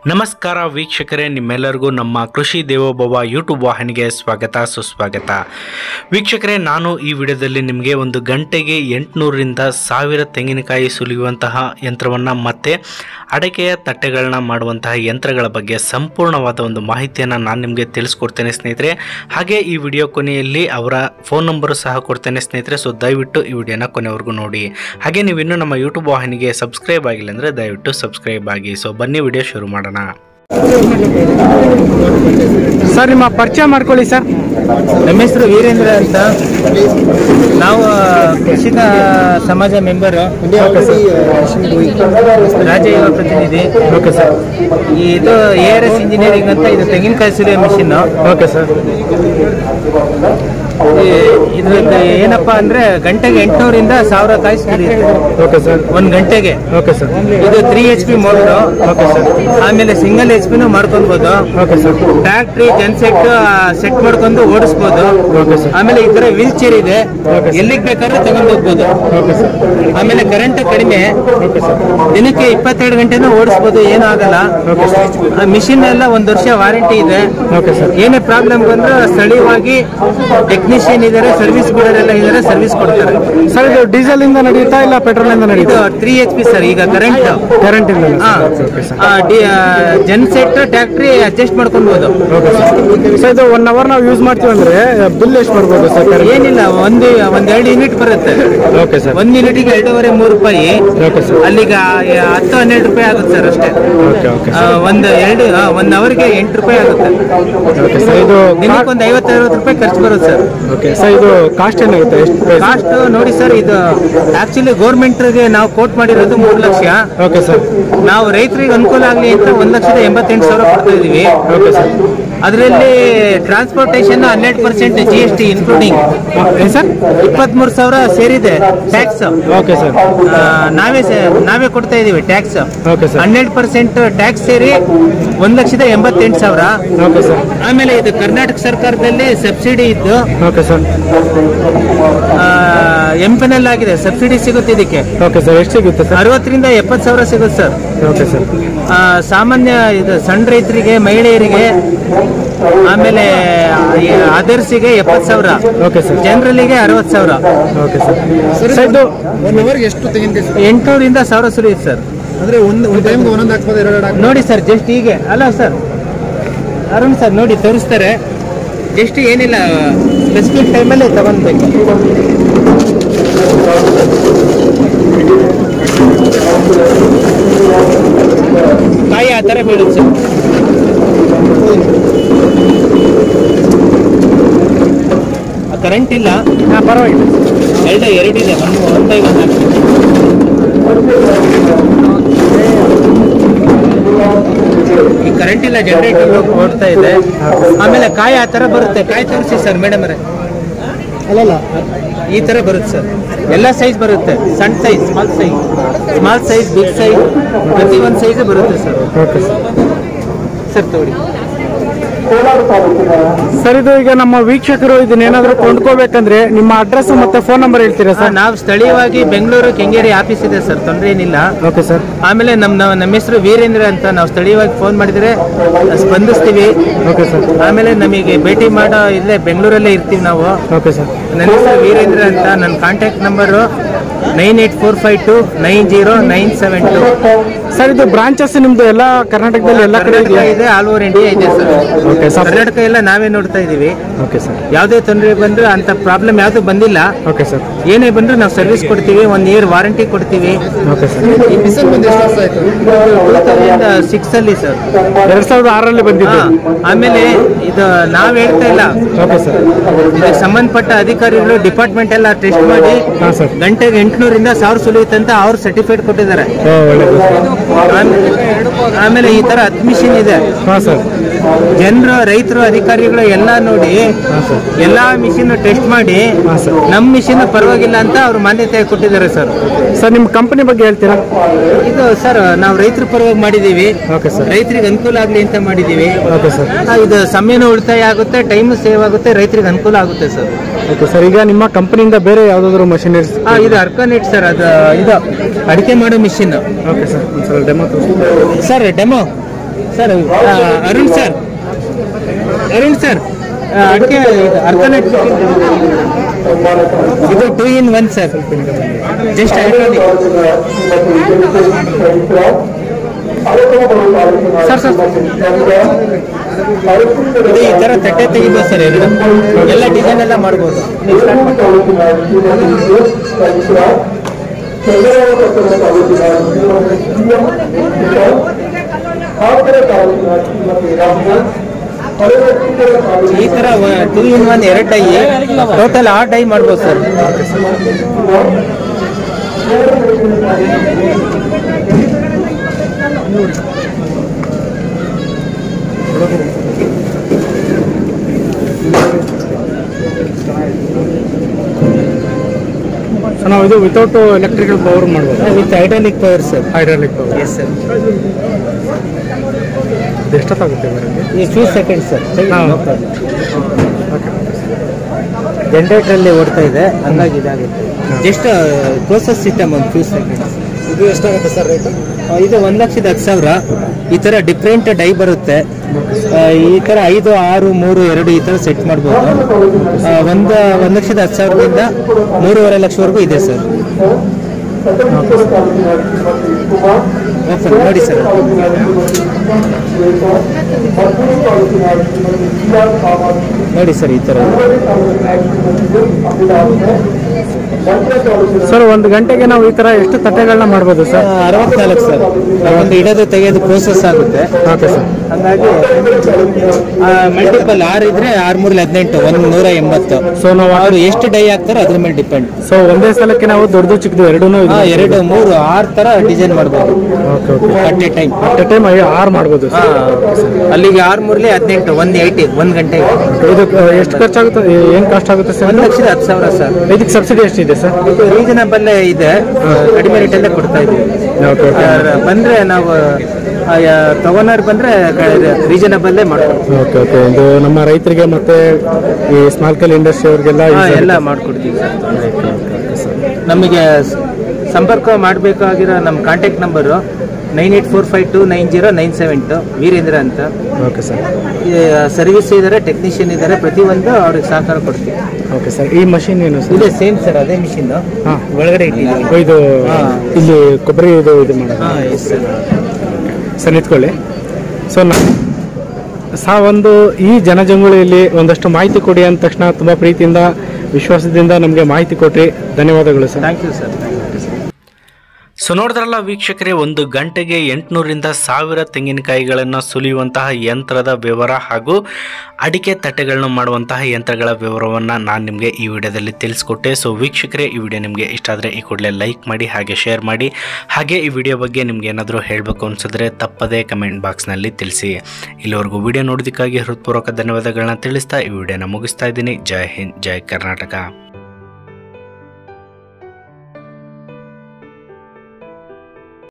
ನಮಸ್ಕಾರ ವೀಕ್ಷಕರೇ ನಿಮ್ಮೆಲ್ಲರಿಗೂ ನಮ್ಮ ಕೃಷಿ ದೇವೋಭವ ಯೂಟ್ಯೂಬ್ ವಾಹಿನಿಗೆ ಸ್ವಾಗತ ಸುಸ್ವಾಗತ ವೀಕ್ಷಕರೇ ನಾನು ಈ ವಿಡಿಯೋದಲ್ಲಿ ನಿಮಗೆ ಒಂದು ಗಂಟೆಗೆ ಎಂಟುನೂರರಿಂದ ಸಾವಿರ ತೆಂಗಿನಕಾಯಿ ಸುಲಿಯುವಂತಹ ಯಂತ್ರವನ್ನು ಮತ್ತು ಅಡಕೆಯ ತಟ್ಟೆಗಳನ್ನ ಮಾಡುವಂತಹ ಯಂತ್ರಗಳ ಬಗ್ಗೆ ಸಂಪೂರ್ಣವಾದ ಒಂದು ಮಾಹಿತಿಯನ್ನು ನಾನು ನಿಮಗೆ ತಿಳಿಸ್ಕೊಡ್ತೇನೆ ಸ್ನೇಹಿತರೆ ಹಾಗೆ ಈ ವಿಡಿಯೋ ಕೊನೆಯಲ್ಲಿ ಅವರ ಫೋನ್ ನಂಬರು ಸಹ ಕೊಡ್ತೇನೆ ಸ್ನೇಹಿತರೆ ಸೊ ದಯವಿಟ್ಟು ಈ ವಿಡಿಯೋನ ಕೊನೆವರೆಗೂ ನೋಡಿ ಹಾಗೆ ನೀವು ಇನ್ನೂ ನಮ್ಮ ಯೂಟ್ಯೂಬ್ ವಾಹಿನಿಗೆ ಸಬ್ಸ್ಕ್ರೈಬ್ ಆಗಿಲ್ಲ ಅಂದರೆ ದಯವಿಟ್ಟು ಸಬ್ಸ್ಕ್ರೈಬ್ ಆಗಿ ಸೊ ಬನ್ನಿ ವಿಡಿಯೋ ಶುರು ಮಾಡೋಣ ಸರ್ ನಿಮ್ಮ ಪರಿಚಯ ಮಾಡ್ಕೊಳ್ಳಿ ಸರ್ ನಮ್ಮ ಹೆಸರು ವೀರೇಂದ್ರ ಅಂತ ನಾವು ಕೃಷಿಕ ಸಮಾಜ ಮೆಂಬರ್ ರಾಜ್ಯ ಯುವ ಪ್ರತಿನಿಧಿ ಓಕೆ ಸರ್ ಇದು ಎ ಆರ್ ಎಸ್ ಇಂಜಿನಿಯರಿಂಗ್ ಅಂತ ಇದು ತೆಂಗಿನಕಾಯಿ ಸುಲಿಯೋ ಮಿಷಿನ್ ಓಕೆ ಸರ್ ಇದ್ರದ್ದು ಏನಪ್ಪಾ ಅಂದ್ರೆ ಗಂಟೆಗೆ ಎಂಟುನೂರಿಂದ ಸಾವಿರ ಕಾಯಿ ಸುಲಿಯುತ್ತೆ ಓಕೆ ಸರ್ ಒಂದ್ ಗಂಟೆಗೆ ಓಕೆ ಸರ್ ಇದು three H P motor okay sir ಆಮೇಲೆ ಸಿಂಗಲ್ ಎಚ್ ಪಿನೂ ಮಾಡ್ಕೊಬಹುದು okay sir tractor genset set ಮಾಡ್ಕೊಂಡು ಓಡಿಸ್ಬೋದು ಓಕೆ ಸರ್ ಆಮೇಲೆ ಈ ತರ ವೀಲ್ ಚೇರ್ ಇದೆ Okay, sir. ಎಲ್ಲಿಗೆ ಬೇಕಾದ್ರೂ ತಗೊಂಡು ಹೋಗ್ಬೋದು ಓಕೆ ಸರ್ ಆಮೇಲೆ ಕರೆಂಟ್ ಕಡಿಮೆ ಓಕೆ ಸರ್ ದಿನಕ್ಕೆ ಇಪ್ಪತ್ತೆರಡು ಗಂಟೆನೂ ಓಡಿಸ್ಬೋದು ಏನೂ ಆಗಲ್ಲ ಓಕೆ ಸರ್ ಮಿಷಿನ್ ಎಲ್ಲ ಒಂದ್ ವರ್ಷ ವಾರಂಟಿ ಇದೆ ಓಕೆ ಸರ್ ಏನೇ ಪ್ರಾಬ್ಲಮ್ ಬಂದ್ರೆ ಸ್ಥಳೀಯವಾಗಿ ಟೆಕ್ನಿಷಿಯನ್ ಇದಾರೆ ಸರ್ವಿಸ್ ಬಿಡೋರೆಲ್ಲ ಇದಾರೆ ಸರ್ವಿಸ್ ಕೊಡ್ತಾರೆ ಸರ್ ಇದು ಡೀಸೆಲ್ ಇಂದ ನಡೆಯುತ್ತಾ ಇಲ್ಲ ಪೆಟ್ರೋಲ್ ಇಂದ ಇದು ನಡೆಯುತ್ತಾ ತ್ರೀ ಎಚ್ ಪಿ ಸರ್ ಈಗ ಕರೆಂಟ್ ಕರೆಂಟ್ ಇಂದ okay sir genset tractor adjust ಮಾಡ್ಕೊಳ್ಬೋದು ಓಕೆ ಸರ್ ಸೊ ಇದು ಒನ್ ಅವರ್ ನಾವು ಯೂಸ್ ಮಾಡ್ತೀವಿ ಅಂದ್ರೆ ಬಿಲ್ ಎಷ್ಟು ಬರ್ಬೋದು ಸರ್ ಏನಿಲ್ಲ ಒಂದು ಒಂದ್ ಎರಡು ಯೂನಿಟ್ ಬರುತ್ತೆ ಓಕೆ ಸರ್ ಒಂದ್ ಯೂನಿಟ್ಗೆ ಎರಡೂವರೆ ಮೂರು ರೂಪಾಯಿ ಓಕೆ ಸರ್ ಅಲ್ಲಿಗೆ ಆ, ಹತ್ತು ಹನ್ನೆರಡು ರೂಪಾಯಿ ಆಗುತ್ತೆ ಸರ್ ಅಷ್ಟೇ ಓಕೆ ಓಕೆ ಆ, ಒಂದು ಎರಡು ಆ, ಒಂದ್ ಅವರ್ಗೆ ಎಂಟು ರೂಪಾಯಿ ಆಗುತ್ತೆ ಓಕೆ ಸರ್ ಇದು ದಿನಕ್ಕೆ ಒಂದು ಐವತ್ತು ಅರವತ್ತು ರೂಪಾಯಿ ಖರ್ಚು ಬರುತ್ತೆ ಸರ್ ಓಕೆ ಸರ್ ಇದು ಕಾಸ್ಟ್ ಏನಾಗುತ್ತೆ ಎಷ್ಟು ಪ್ರೈಸ್ ಕಾಸ್ಟ್ ನೋಡಿ ಸರ್ ಇದು ಆಕ್ಚುಲಿ ಗೌರ್ಮೆಂಟ್ಗೆ ನಾವು ಕೋಟ್ ಮಾಡಿರೋದು ಮೂರು ಲಕ್ಷ ಓಕೆ ಸರ್ ನಾವು ರೈತರಿಗೆ ಅನುಕೂಲ ಆಗಲಿ ಅಂತ ಒಂದ್ ಲಕ್ಷದ ಎಂಬತ್ತೆಂಟು ಸಾವಿರ ಕೊಡ್ತಾ ಇದೀವಿ ಓಕೆ ಸರ್ ಅದರಲ್ಲಿ ಟ್ರಾನ್ಸ್ಪೋರ್ಟೇಷನ್ ಹನ್ನೆರಡು percent G S T including ಏನು ಸರ್ ಇಪ್ಪತ್ಮೂರು ಸಾವಿರ ಸೇರಿದೆ ಟ್ಯಾಕ್ಸ್ ಓಕೆ ಸರ್ ನಾವೇ ಸೆ- ನಾವೇ ಕೊಡ್ತಾ ಇದೀವಿ ಟ್ಯಾಕ್ಸ್ ಓಕೆ ಸರ್ ಹನ್ನೆರಡು ಪರ್ಸೆಂಟ್ ಟ್ಯಾಕ್ಸ್ ಸೇರಿ ಒಂದ್ ಲಕ್ಷದ ಎಂಬತ್ತೆಂಟು ಸಾವಿರ ಓಕೆ ಸರ್ ಆಮೇಲೆ ಇದು ಕರ್ನಾಟಕ ಸರ್ಕಾರದಲ್ಲಿ ಸಬ್ಸಿಡಿ ಇದ್ದು ಓಕೆ ಸರ್ ಎಂಪೆನಲ್ ಆಗಿದೆ ಸಬ್ಸಿಡಿ ಸಿಗುತ್ತೆ ಇದಕ್ಕೆ ಓಕೆ ಸರ್ ಎಷ್ಟು ಸಿಗುತ್ತೆ ಸರ್ ಅರವತ್ತರಿಂದ ಎಪ್ಪತ್ತು ಸಾವಿರ ಸಿಗುತ್ತೆ ಸರ್ ಓಕೆ ಸರ್ ಆ, ಸಾಮಾನ್ಯ ಇದು ಸಣ್ಣ ರೈತರಿಗೆ ಮಹಿಳೆಯರಿಗೆ ಆಮೇಲೆ ಅದರ್ಸಿಗೆ ಎಪ್ಪತ್ತು ಸಾವಿರ ಓಕೆ ಸರ್ ಜನರಲ್ಲಿಗೆ ಅರವತ್ತು ಸಾವಿರ ಓಕೆ ಸರ್ ಸರ್ ಇದು ಒನ್ ಅವರ್ಗೆ ಎಷ್ಟು ತೆಂಗಿನಕಾಯಿ ಎಂಟುನೂರಿಂದ ಸಾವಿರ ಸುರಿಯುತ್ತೆ ಸರ್ ಅಂದ್ರೆ ಒಂದು ಒಂದು ಟೈಮ್ಗೆ ಒಂದೊಂದು ಹಾಕ್ಬೋದು ಎರಡು ಎರಡು ನೋಡಿ ಸರ್ ಜಸ್ಟ್ ಹೀಗೆ ಅಲ್ಲ ಸರ್ ಅರುಣ್ ಸರ್ ನೋಡಿ ತೋರಿಸ್ತಾರೆ ಜಸ್ಟ್ ಏನಿಲ್ಲ ಸ್ಪೆಸಿಫಿಕ್ ಟೈಮಲ್ಲಿ ತಗೊಂಡ್ಬೇಕು ಕಾಯಿ ಆ ಥರ ಬೀಳುತ್ತೆ ಸರ್ ಕರೆಂಟ್ ಇಲ್ಲ ಹಾಂ ಪರವಾಗಿಲ್ಲ ಎರಡು ಎರಡಿದೆ ಒಂದು ಒಂದು ಬೈ ಒಂದು ಈ ಕರೆಂಟ್ ಇಲ್ಲ ಜನರೇಟರ್ ಓಡ್ತಾ ಇದೆ ಆಮೇಲೆ ಕಾಯಿ ಆ ಥರ ಬರುತ್ತೆ ಕಾಯಿ ತೋರಿಸಿ ಸರ್ ಮೇಡಮ್ ಅವರೇ ಅಲ್ಲಲ್ಲ ಈ ಥರ ಬರುತ್ತೆ ಸರ್ ಎಲ್ಲ ಸೈಜ್ ಬರುತ್ತೆ ಸಣ್ಣ size small size small size big size ಪ್ರತಿ ಒಂದು ಸೈಜ್ ಬರುತ್ತೆ ಸರ್ ಓಕೆ ಸರ್ ಸರ್ ತಗೊಳ್ಳಿ ಸರ್ ಇದು ಈಗ ನಮ್ಮ ವೀಕ್ಷಕರು ಇದನ್ನೇನಾದ್ರೂ ಕೊಂಡ್ಕೋಬೇಕಂದ್ರೆ ನಿಮ್ಮ ಅಡ್ರೆಸ್ ಮತ್ತೆ ಫೋನ್ ನಂಬರ್ ಹೇಳ್ತೀರಾ ಸರ್ ಸರ್ ನಾವು ಸ್ಥಳೀಯವಾಗಿ ಬೆಂಗಳೂರು ಕೆಂಗೇರಿ ಆಫೀಸ್ ಇದೆ ಸರ್ ತೊಂದರೆ ಏನಿಲ್ಲ ಓಕೆ ಸರ್ ಆಮೇಲೆ ನಮ್ಮ ನಮ್ಮ- ನಮ್ಮ ಹೆಸರು ವೀರೇಂದ್ರ ಅಂತ ನಾವು ಸ್ಥಳೀಯವಾಗಿ ಫೋನ್ ಮಾಡಿದರೆ ಸ್ಪಂದಿಸ್ತೀವಿ ಓಕೆ ಸರ್ ಆಮೇಲೆ ನಮಗೆ ಭೇಟಿ ಮಾಡೋ ಇಲ್ಲೇ ಬೆಂಗಳೂರಲ್ಲೇ ಇರ್ತೀವಿ ನಾವು ಓಕೆ ಸರ್ ನನ್ನ ಹೆಸರು ವೀರೇಂದ್ರ ಅಂತ ನನ್ನ contact number nine eight four five two nine zero nine seven two sir ಇದು ಬ್ರಾಂಚಸ್ ನಿಮ್ದು ಎಲ್ಲ ಕರ್ನಾಟಕದಲ್ಲಿ ಎಲ್ಲ ಕಡೆ ಕರ್ನಾಟಕ ಇದೆಯಾ ಇದೆ ಆಲ್ ಓವರ್ ಇಂಡಿಯಾ ಇದೆ ಸರ್ ಓಕೆ ಸರ್ ಕರ್ನಾಟಕ ಎಲ್ಲ ನಾವೇ ನೋಡ್ತಾ ಇದೀವಿ ಓಕೆ ಸರ್ ಯಾವುದೇ ತೊಂದರೆ ಬಂದರೂ ಅಂತ ಪ್ರಾಬ್ಲಮ್ ಯಾವುದು ಬಂದಿಲ್ಲ ಓಕೆ ಸರ್ ಏನೇ ಬಂದರೂ ನಾವು ಸರ್ವಿಸ್ ಕೊಡ್ತೀವಿ ಒನ್ ಇಯರ್ ವಾರಂಟಿ ಕೊಡ್ತೀವಿ ಓಕೆ ಸರ್ ಈ ಮಿಷನ್ ಬಂದು ಎಷ್ಟು ವರ್ಷ ಆಯ್ತು ಟೂ ತೌಸಂಡ್ ಸಿಕ್ಸ್ ಅಲ್ಲಿ ಸರ್ ಎರಡ್ ಸಾವಿರದ ಆರರಲ್ಲಿ ಬಂದಿದ್ದು ಹಾ, ಆಮೇಲೆ ಇದು ನಾವ್ ಹೇಳ್ತಾ ಇಲ್ಲ ಓಕೆ ಸರ್ ಇದಕ್ಕೆ ಸಂಬಂಧಪಟ್ಟ ಅಧಿಕಾರಿಗಳು ಡಿಪಾರ್ಟ್ಮೆಂಟ್ ಎಲ್ಲ ಟೆಸ್ಟ್ ಮಾಡಿ ಹಾಂ ಸರ್ ಗಂಟೆಗೆ ಎಂಟುನೂರಿಂದ ಸಾವಿರ ಸುಲಿಯುತ್ತೆ ಅಂತ ಅವ್ರು ಸರ್ಟಿಫೈಡ್ ಕೊಟ್ಟಿದ್ದಾರೆ ಓ ಒಳ್ಳೆಯದು ಆಮೇಲೆ- ಆಮೇಲೆ ಈ ತರ ಹತ್ತು ಮಿಷಿನ್ ಇದೆ ಹಾಂ ಸರ್ ಜನರು ರೈತರು ಅಧಿಕಾರಿಗಳು ಎಲ್ಲ ನೋಡಿ ಹಾಂ ಸರ್ ಎಲ್ಲಾ ಮಿಷಿನ್ ಟೆಸ್ಟ್ ಮಾಡಿ ಹಾಂ ಸರ್ ನಮ್ಮ ಮಿಷಿನ್ ಪರವಾಗಿಲ್ಲ ಅಂತ ಅವ್ರು ಮಾನ್ಯತೆ ಕೊಟ್ಟಿದ್ದಾರೆ ಸರ್ ಸರ್ ನಿಮ್ಮ ಕಂಪನಿ ಬಗ್ಗೆ ಹೇಳ್ತೀರಾ ಇದು ಸರ್ ನಾವು ರೈತರ ಪರವಾಗಿ ಮಾಡಿದೀವಿ ಓಕೆ ಸರ್ ರೈತರಿಗೆ ಅನುಕೂಲ ಆಗ್ಲಿ ಅಂತ ಮಾಡಿದೀವಿ ಓಕೆ ಸರ್ ಆ, ಇದು ಸಮಯನೂ ಉಳಿತಾಯ ಆಗುತ್ತೆ ಟೈಮ್ ಸೇವ್ ಆಗುತ್ತೆ ರೈತರಿಗೆ ಅನುಕೂಲ ಆಗುತ್ತೆ ಸರ್ ಓಕೆ ಸರ್ ಈಗ ನಿಮ್ಮ ಕಂಪನಿಯಿಂದ ಬೇರೆ ಯಾವುದಾದ್ರು ಮಷಿನರೀಸ್ ಆ, ಇದು ಅರ್ಕಾನೆಟ್ ಸರ್ ಅದು ಇದು ಅಡಿಕೆ ಮಾಡೋ ಮಿಷಿನ್ ಓಕೆ ಸರ್ ಒಂದ್ಸಲ ಡೆಮೋ ತೋರಿಸಿ ಸರ್ ಡೆಮೋ ಸರ್ ಆ, ಅರುಣ್ ಸರ್ ಅರುಣ್ ಸರ್ ಆ, ಅಡಿಕೆ ಇದು ಅರ್ಕನೆಟ್ ಇದು two in one sir just sir sir ಇದು ಈ ತರ ತಟ್ಟೆ ತೆಗಿಬೋದು ಸರ್ ಎರಡು ಎಲ್ಲ ಡಿಸೈನ್ ಎಲ್ಲ ಮಾಡ್ಬೋದು ನೀವು start ಮಾಡಿ. ಈ ತರ ಟೂ ಇನ್ ಒನ್ ಎರಡು ಡೈ ಟೋಟಲ್ ಆರು ಡೈ ಮಾಡ್ಬೋದು ಸರ್ ಸೊ ನಾವು ಇದು ವಿತೌಟ್ ಎಲೆಕ್ಟ್ರಿಕಲ್ ಪವರ್ ಮಾಡ್ಬೋದು with hydraulic power sir hydraulic power yes sir ಎಷ್ಟೊತ್ತಾಗುತ್ತೆ ಬರೋದು ಈ ಫ್ಯೂ ಸೆಕೆಂಡ್ಸ್ ಸರ್ ಹಾ. ಜನರೇಟರ್ ಓಡ್ತಾ ಇದೆ ಹಂಗಾಗಿ ಇದಾಗುತ್ತೆ ಜಸ್ಟ್ ಪ್ರೋಸೆಸ್ ಸಿಸ್ಟಮ್ ಒಂದು ಫ್ಯೂ ಸೆಕೆಂಡ್ಸ್ ಇದು ಎಷ್ಟಾಗುತ್ತೆ ಸರ್ ರೇಟ್ ಇದು ಒಂದು ಲಕ್ಷದ ಹತ್ತು ಸಾವಿರ ಈ ಥರ ಡಿಫ್ರೆಂಟ್ ಡೈ ಬರುತ್ತೆ ಆ, ಈ ಥರ ಐದು ಆರು ಮೂರು ಎರಡು ಈ ಥರ ಸೆಟ್ ಮಾಡ್ಬೋದು ಆ, ಒಂದು ಒಂದು ಲಕ್ಷದ ಹತ್ತು ಸಾವಿರದಿಂದ ಮೂರುವರೆ ಲಕ್ಷವರೆಗೂ ಇದೆ ಸರ್ ಓಪನ್ ನೋಡಿ ಸರ್ ನೋಡಿ ಸರ್ ಈ ಥರ ಸರ್ ಒಂದು ಗಂಟೆಗೆ ನಾವು ಈ ತರ ಎಷ್ಟು ತಟ್ಟೆಗಳನ್ನ ಮಾಡ್ಬೋದು ಸರ್ ಅರವತ್ನಾಲ್ಕು ಸರ್ ಒಂದು ಇಡೋದು ತೆಗೆಯೋದು ಪ್ರೋಸೆಸ್ ಆಗುತ್ತೆ ಓಕೆ ಸರ್ ಹಂಗಾಗಿ ಮಲ್ಟಿಪಲ್ ಆರು ಇದ್ರೆ ಆರು ಮೂರಲ್ಲಿ ಹದಿನೆಂಟು ಒಂದು ನೂರ ಎಂಬತ್ತು ಸೊ ನಾವು ಅವರು ಎಷ್ಟು ಡೈ ಹಾಕ್ತಾರೋ ಅದ್ರ ಮೇಲೆ ಡಿಪೆಂಡ್ ಸೊ ಒಂದೇ ಸಲಕ್ಕೆ ನಾವು ದೊಡ್ಡದು ಚಿಕ್ಕದು ಎರಡೂ ಹಾ ಎರಡು ಮೂರು ಆರು ತರ ಡಿಸೈನ್ ಮಾಡ್ಬೋದು okay okay at a time at a time ಆರು ಮಾಡ್ಬೋದು ಹಾ ಸರ್ ಅಲ್ಲಿಗೆ ಆರು ಮೂರ್ಲಿ ಹದಿನೆಂಟು ಒನ್ ಏಯ್ಟಿ ಒಂದ್ ಗಂಟೆಗೆ ಇದು ಎಷ್ಟು ಖರ್ಚಾಗುತ್ತೆ ಏನು ಕಾಸ್ಟ್ ಆಗುತ್ತೆ ಸರ್ ಒಂದ್ ಲಕ್ಷದ ಹತ್ತು ಸಾವಿರ ಸರ್ ಇದಕ್ಕೆ ಸಬ್ಸಿಡಿ ಎಷ್ಟಿದೆ ಸರ್ ಇದು ರೀಸನಬಲ್ ಇದೆ ಕಡಿಮೆ ರೇಟಲ್ಲೇ ಕೊಡ್ತಾ ಇದೀವಿ ಓಕೆ ಓಕೆ ಆ, ಬಂದ್ರೆ ನಾವು ತಗೊನೋರು ಬಂದ್ರೆ ರೀಸನಬಲ್ಲೇ ಮಾಡ್ಕೊಡ್ತೀವಿ ಓಕೆ ಓಕೆ ಇದು ನಮ್ಮ ರೈತರಿಗೆ ಮತ್ತೆ ಈ ಸ್ಮಾಲ್ ಕಲ್ ಇಂಡಸ್ಟ್ರಿ ಅವ್ರಿಗೆಲ್ಲ ಹಾ, use ಎಲ್ಲ ಆಗುತ್ತೆ. ಮಾಡ್ಕೊಡ್ತೀವಿ ಸರ್ ನಮಗೆ ಸ- ಸಂಪರ್ಕ ಮಾಡಬೇಕಾಗಿರೋ ನಮ್ಮ contact number nine eight four five two nine zero nine seven two Virendra ಅಂತ ಓಕೆ ಸರ್ ಸರ್ವಿಸ್ ಇದ್ದಾರೆ ಟೆಕ್ನಿಷಿಯನ್ ಇದ್ದಾರೆ ಪ್ರತಿಯೊಂದು ಅವ್ರಿಗೆ ಸಹಕಾರ ಕೊಡ್ತೀವಿ ಓಕೆ ಸರ್ ಈ ಮಷಿನ್ ಏನು ಸರ್ ಇದೆ ಸೇಮ್ ಸರ್ ಅದೇ ಮಿಷಿನ್ ಹಾಂ ಒಳಗಡೆ ಇಟ್ಟಿದ್ದೀವಿ ಇದು ಹಾ. ಇಲ್ಲಿ ಕೊಬ್ಬರಿ ಇದು ಇದು ಮಾಡೋದು ಹಾಂ ಎಸ್ ಸರ್ ಸರ್ ನಿಂತ್ಕೊಳ್ಳಿ ಸೊ ನಾ ಸಹ ಒಂದು ಈ ಜನಜಂಗುಳಿಯಲ್ಲಿ ಒಂದಷ್ಟು ಮಾಹಿತಿ ಕೊಡಿ ಅಂದ ತಕ್ಷಣ ತುಂಬ ಪ್ರೀತಿಯಿಂದ ವಿಶ್ವಾಸದಿಂದ ನಮಗೆ ಮಾಹಿತಿ ಕೊಟ್ರಿ ಧನ್ಯವಾದಗಳು sir thank you sir so ನೋಡಿದ್ರಲ್ಲ ವೀಕ್ಷಕರೇ ಒಂದು ಗಂಟೆಗೆ ಎಂಟುನೂರಿಂದ ಸಾವಿರ ತೆಂಗಿನಕಾಯಿಗಳನ್ನು ಸುಲಿಯುವಂತಹ ಯಂತ್ರದ ವಿವರ ಹಾಗೂ ಅಡಿಕೆ ತಟ್ಟೆಗಳನ್ನು ಮಾಡುವಂತಹ ಯಂತ್ರಗಳ ವಿವರವನ್ನು ನಾನು ನಿಮಗೆ ಈ ವಿಡಿಯೋದಲ್ಲಿ ತಿಳಿಸ್ಕೊಟ್ಟೆ ಸೊ ವೀಕ್ಷಕರೇ ಈ ವಿಡಿಯೋ ನಿಮಗೆ ಇಷ್ಟ ಆದರೆ ಈ ಕೂಡಲೇ ಲೈಕ್ ಮಾಡಿ ಹಾಗೆ ಶೇರ್ ಮಾಡಿ ಹಾಗೆ ಈ ವಿಡಿಯೋ ಬಗ್ಗೆ ನಿಮ್ಗೆ ಏನಾದರೂ ಹೇಳಬೇಕು ಅನಿಸಿದ್ರೆ ತಪ್ಪದೇ ಕಮೆಂಟ್ ಬಾಕ್ಸ್ನಲ್ಲಿ ತಿಳಿಸಿ ಇಲ್ಲಿವರೆಗೂ ವಿಡಿಯೋ ನೋಡೋದಕ್ಕಾಗಿ ಹೃತ್ಪೂರ್ವಕ ಧನ್ಯವಾದಗಳನ್ನ ತಿಳಿಸ್ತಾ ಈ ವಿಡಿಯೋನ ಮುಗಿಸ್ತಾ ಇದ್ದೀನಿ ಜೈ ಹಿಂದ್ ಜೈ ಕರ್ನಾಟಕ